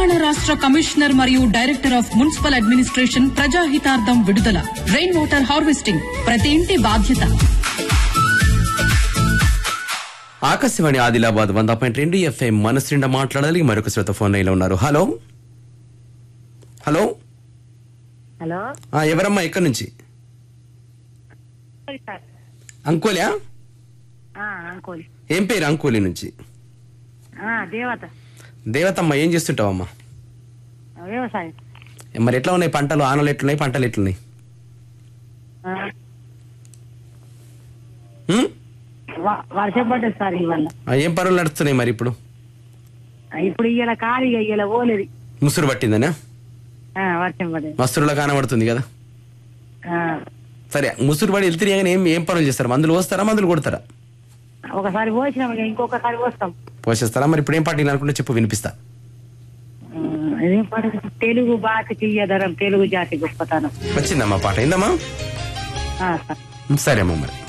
తెలంగాణ రాష్ట్ర కమిషనర్ మరియు director of municipal administration ప్రజాహితార్థం విడుదల రెయిన్ వాటర్ హార్వెస్టింగ్ ప్రతి ఇంటి బాధ్యత ఆకాశవాణి ఆదిలాబాద్ వంద పాయింట్ రెండు ఎఫ్ఐ మనసు నిండా మాట్లాడాలి మరొక శ్రోత ఫోన్ లైన్లో ఉన్నారు హలో హలో హలో ఆ, ఎవరమ్మా ఎక్కడి నుంచి సార్ అంకోలియా అంకోలి ఏం పేరు అంకోలి నుంచి దేవత దేవతమ్మ ఏం చేస్తుంటావమ్మా వ్యవసాయం మరి ఎట్లా ఉన్నాయి పంటలు ఆనలు ఎట్లున్నాయి పంటలు ఎట్లున్నాయి ఆ, ఉమ్? వ- వర్షం పడ్డది సార్ ఇవాళ ఆ, ఏం పనులు నడుస్తున్నాయి మరి ఇప్పుడు ఇప్పుడు ఇవాళ ఖాళీగా ఇవాళ పోలేదు ముసురు పట్టిందనా ఆ, వర్షం పడ్డది మస్తురులో కానబడుతుంది కదా ఆ, సరే ముసురు పడి వెళ్తే కానీ ఏం ఏం పనులు చేస్తారు మందులు పోస్తారా మందులు కొడతారా ఒకసారి పోసినాం ఇక ఇంకొకసారి పోస్తాం పోషిస్తారా మరి ఇప్పుడు ఏం పార్టీ అనుకుంటే చెప్పు వినిపిస్తా ఆ, ఇదేం పాట తెలుగు భాష తీయదరం తెలుగు జాతి గొప్పతనం వచ్చిందమ్మా పాట అయిందమ్మా ఆ, సార్ సరే అమ్మా మరి